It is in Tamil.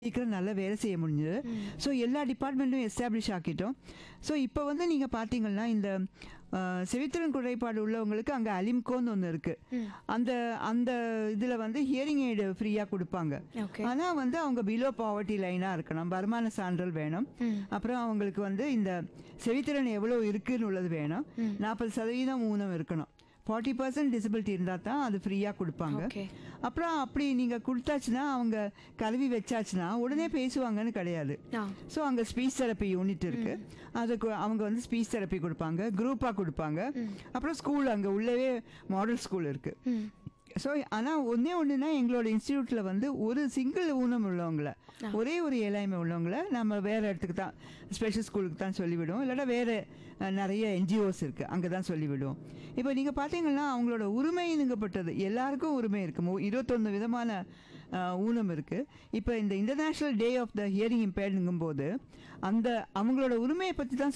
சீக்கிரம் நல்லா வேலை செய்ய முடிஞ்சது ஸோ எல்லா டிபார்ட்மெண்ட்டும் எஸ்டாப்ளிஷ் ஆக்கிட்டோம் ஸோ இப்போ வந்து நீங்கள் பார்த்தீங்கன்னா இந்த அஹ், செவித்திறன் குறைபாடு உள்ளவங்களுக்கு அங்கே அலிம்கோன்னு ஒன்று இருக்குது அந்த அந்த இதில் வந்து ஹியரிங் எய்டு ஃப்ரீயாக கொடுப்பாங்க ஓகே ஆனால் வந்து அவங்க பிலோ பாவர்ட்டி லைனாக இருக்கணும் வருமான சான்றல் வேணும் அப்புறம் அவங்களுக்கு வந்து இந்த செவித்திறன் எவ்வளோ இருக்குன்னு உள்ளது வேணும் நாற்பது சதவீதம் ஊனம் இருக்கணும் ஃபார்ட்டி பர்சன்ட் டிசபிலிட்டி இருந்தால் தான் அது ஃப்ரீயாக கொடுப்பாங்க ஓகே அப்புறம் அப்படி நீங்கள் கொடுத்தாச்சுன்னா அவங்க கல்வி வச்சாச்சுன்னா உடனே பேசுவாங்கன்னு கிடையாது ஆ ஸோ அங்கே ஸ்பீச் தெரப்பி யூனிட் இருக்கு அதுக்கு அவங்க வந்து ஸ்பீச் தெரப்பி கொடுப்பாங்க குரூப்பாக கொடுப்பாங்க அப்புறம் ஸ்கூல் அங்கே உள்ளவே மாடல் ஸ்கூல் இருக்கு ம் ஸோ ஆனால் ஒன்றே ஒன்றுனா எங்களோட இன்ஸ்டியூட்டில் வந்து ஒரு சிங்கிள் ஊனம் உள்ளவங்கள ஒரே ஒரு இயலாய்மை உள்ளவங்கள நம்ம வேறு இடத்துக்கு தான் ஸ்பெஷல் ஸ்கூலுக்கு தான் சொல்லிவிடுவோம் இல்லாட்டா வேறு அஹ், நிறைய என்ஜிஓஸ் இருக்குது அங்கே தான் சொல்லிவிடுவோம் இப்போ நீங்கள் பார்த்தீங்கன்னா அவங்களோட உரிமைனுங்கப்பட்டது எல்லாருக்கும் உரிமை இருக்குது இருபத்தொன்று விதமான அஹ், ஊனம் இருக்குது இப்போ இந்த international day of the hearing இம்பேர்டுங்கும் போது அந்த அவங்களோட உரிமையை பற்றி தான்